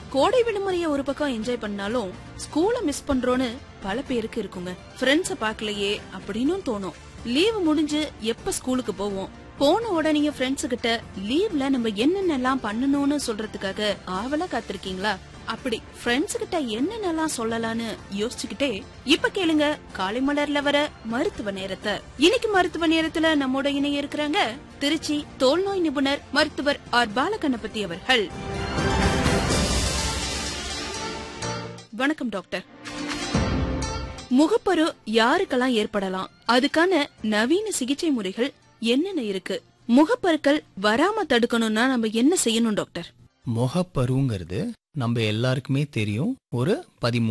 கோடை விடுமுறைய ஒரு பக்கம் என்ஜாய் பண்ணாலும் ஸ்கூல மிஸ் பண்றோம்னு பல பேருக்கு இருக்குங்க ஃப்ரெண்ட்ஸ பார்க்கலையே அப்படின்னு தோணும் லீவு முடிஞ்சு எப்ப ஸ்கூலுக்கு போவோம் போன உடனே ஃப்ரெண்ட்ஸ் கிட்ட லீவ்ல நம்ம என்னென்னலாம் பண்ணணும்னு சொல்றதுக்காக ஆவலா காத்திருக்கீங்களா அப்படி ஃப்ரெண்ட்ஸ் கிட்ட என்னென்னலாம் சொல்லலாம்னு யோசிச்சுக்கிட்டே இப்ப கேளுங்க காலை மலர்ல வர மருத்துவ நேரத்தை இன்னைக்கு மருத்துவ நேரத்துல நம்மோட இணைய இருக்கிறாங்க திருச்சி தோல்நோய் நிபுணர் மருத்துவர் ஆர் பாலகணபதி அவர்கள் வணக்கம் டாக்டர் முகப்பரு யாருக்கெல்லாம் ஏற்படலாம் அதுக்கான நவீன சிகிச்சை முறைகள் என்னென்ன இருக்கு முகப்பருக்கள் வராம தடுக்கணும்னா நம்ம என்ன செய்யணும் டாக்டர் முகப்பருங்கிறது நம்ம எல்லாருக்குமே தெரியும் ஒரு பதிமூணு